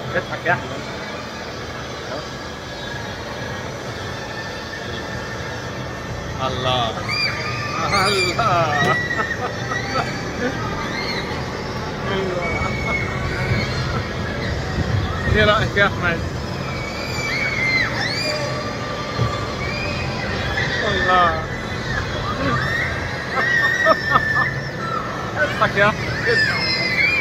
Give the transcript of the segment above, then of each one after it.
اضحك يا احمد الله الله ايه رايك يا احمد الله اضحك يا احمد اضحك.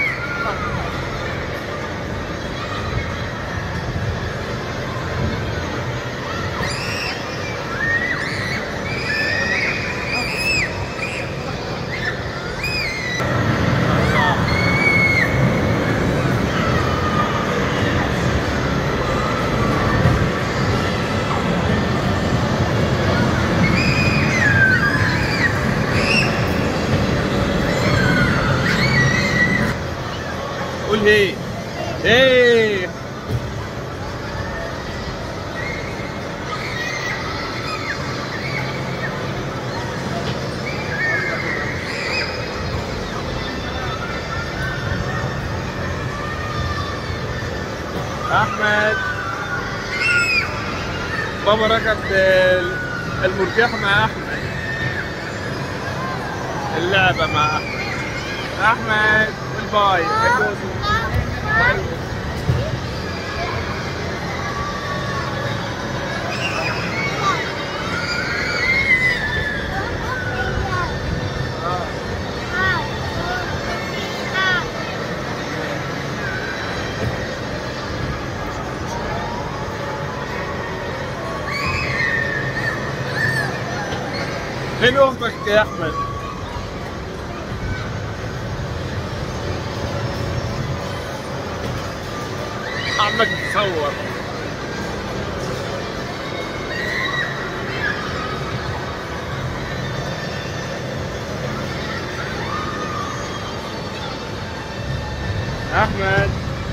قول هي هي احمد بابا ركب ال- المرجحة مع احمد اللعبة مع احمد احمد الباي فين اختك يا احمد عمك تصور احمد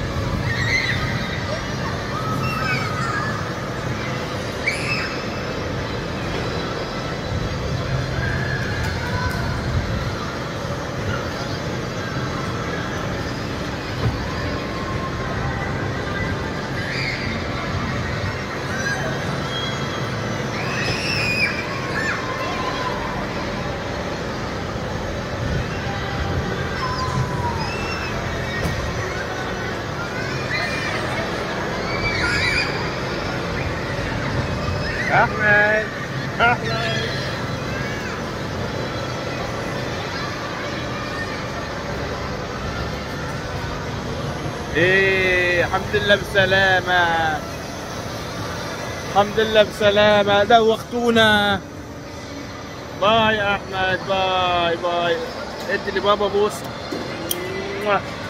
احمد احمد ايه الحمد لله بسلامة الحمد لله بسلامة دوختونا باي يا احمد باي باي ادي لبابا بوس